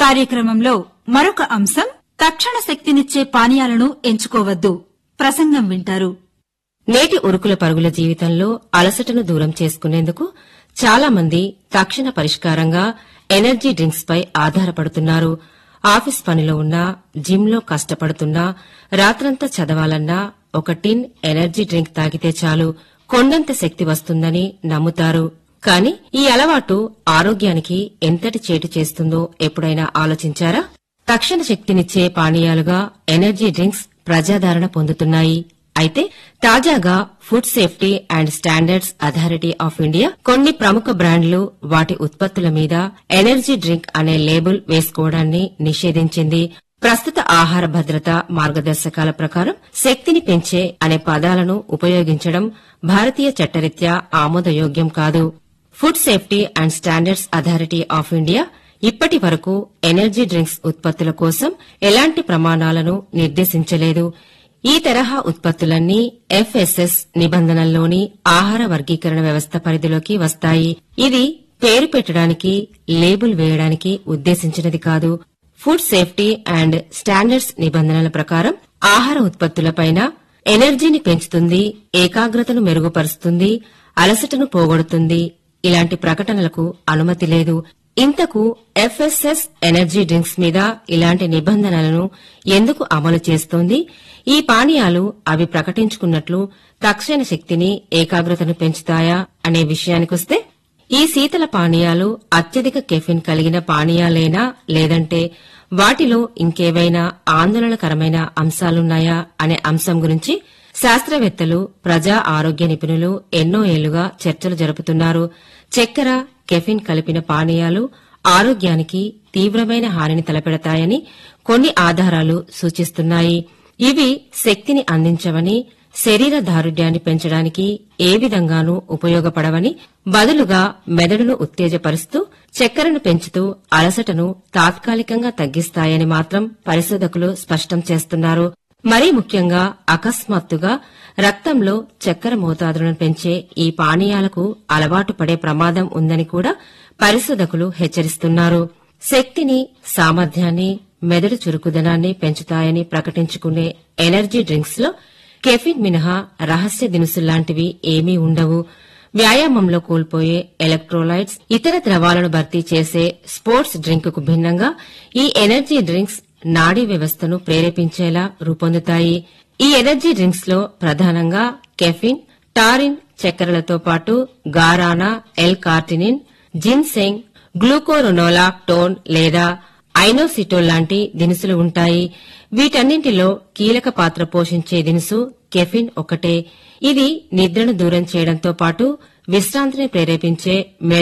కార్యక్రమంలో మరొక అంశం తక్షణ శక్తినిచ్చే పానీయాలను ఎంచుకోవద్దు ప్రసంగం వింటారు నేటి ఉరుకుల పరుగుల జీవితంలో అలసటను దూరం చేసుకునేందుకు చాలా మంది తక్షణ పరిష్కారంగా ఎనర్జీ డ్రింక్స్ పై ఆధారపడుతున్నారు ఆఫీస్ పనిలో ఉన్నా జిమ్లో కష్టపడుతున్నా రాత్రంతా చదవాలన్నా ఒక టిన్ ఎనర్జీ డ్రింక్ తాగితే చాలు కొండంత శక్తి వస్తుందని నమ్ముతారు కాని ఈ అలవాటు ఆరోగ్యానికి ఎంతటి చేటు చేస్తుందో ఎప్పుడైనా ఆలోచించారా తక్షణ శక్తినిచ్చే పానీయాలుగా ఎనర్జీ డ్రింక్స్ ప్రజాదరణ పొందుతున్నాయి అయితే తాజాగా food safety and standards authority of India కొన్ని ప్రముఖ బ్రాండ్లు వాటి ఉత్పత్తుల మీద ఎనర్జీ డ్రింక్ అనే లేబుల్ వేసుకోవడాన్ని నిషేధించింది ప్రస్తుత ఆహార భద్రత మార్గదర్శకాల ప్రకారం శక్తిని పెంచే అనే పదాలను ఉపయోగించడం భారతీయ చట్టరీత్యా ఆమోదయోగ్యం కాదు food safety and standards authority of India ఇప్పటి వరకు ఎనర్జీ డ్రింక్స్ ఉత్పత్తుల కోసం ఎలాంటి ప్రమాణాలను నిర్దేశించలేదు ఈ తరహా ఉత్పత్తులన్నీ ఎఫ్ఎస్ఎస్ నిబంధనల్లోని ఆహార వర్గీకరణ వ్యవస్థ పరిధిలోకి వస్తాయి ఇది పేరు పెట్టడానికి లేబుల్ వేయడానికి ఉద్దేశించినది కాదు ఫుడ్ సేఫ్టీ అండ్ స్టాండర్డ్స్ నిబంధనల ప్రకారం ఆహార ఉత్పత్తులపైన ఎనర్జీని పెంచుతుంది ఏకాగ్రతను మెరుగుపరుస్తుంది అలసటను పోగొడుతుంది ఇలాంటి ప్రకటనలకు అనుమతి లేదు ఇంతకు ఎఫ్ఎస్ఎస్ ఎనర్జీ డ్రింక్స్ మీద ఇలాంటి నిబంధనలను ఎందుకు అమలు చేస్తోంది ఈ పానీయాలు అవి ప్రకటించుకున్నట్లు తక్షణ శక్తిని ఏకాగ్రతను పెంచుతాయా అనే విషయానికొస్తే ఈ శీతల పానీయాలు అత్యధిక కెఫిన్ కలిగిన పానీయాలేనా లేదంటే వాటిలో ఇంకేవైనా ఆందోళనకరమైన అంశాలున్నాయా అనే అంశం గురించి శాస్త్రవేత్తలు ప్రజా ఆరోగ్య నిపుణులు ఎన్నో ఏళ్లుగా చర్చలు జరుపుతున్నారు చక్కెర కెఫిన్ కలిపిన పానీయాలు ఆరోగ్యానికి తీవ్రమైన హానిని తలపెడతాయని కొన్ని ఆధారాలు సూచిస్తున్నాయి ఇవి శక్తిని అందించవని శరీర దారుఢ్యాన్ని పెంచడానికి ఏ విధంగానూ ఉపయోగపడవని బదులుగా మెదడును ఉత్తేజపరుస్తూ చక్కెరను పెంచుతూ అలసటను తాత్కాలికంగా తగ్గిస్తాయని మాత్రం పరిశోధకులు స్పష్టం చేస్తున్నారు మరీ ముఖ్యంగా అకస్మాత్తుగా రక్తంలో చక్కెర మోతాదులను పెంచే ఈ పానీయాలకు అలవాటు పడే ప్రమాదం ఉందని కూడా పరిశోధకులు హెచ్చరిస్తున్నారు శక్తిని సామర్థ్యాన్ని మెదడు చురుకుదనాన్ని పెంచుతాయని ప్రకటించుకునే ఎనర్జీ డ్రింక్స్ లో కెఫిన్ మినహా రహస్య దినుసుల్లాంటివి ఏమీ ఉండవు వ్యాయామంలో కోల్పోయే ఎలక్ట్రోలైట్స్ ఇతర ద్రవాలను భర్తీ చేసే స్పోర్ట్స్ డ్రింక్ కు భిన్నంగా ఈ ఎనర్జీ డ్రింక్స్ నాడీ వ్యవస్థను ప్రేరేపించేలా రూపొందుతాయి ఈ ఎనర్జీ డ్రింక్స్ లో ప్రధానంగా కెఫిన్ టారిన్ చక్కెరలతో పాటు గారానా ఎల్ కార్టినిన్ జిన్సెంగ్ గ్లూకోరొనోలాక్టోన్ లేదా ఐనోసిటోల్ లాంటి దినుసులు ఉంటాయి వీటన్నింటిలో కీలక పాత్ర పోషించే దినుసు కెఫిన్ ఒకటే ఇది నిద్రను దూరం చేయడంతో పాటు విశ్రాంతిని ప్రేరేపించే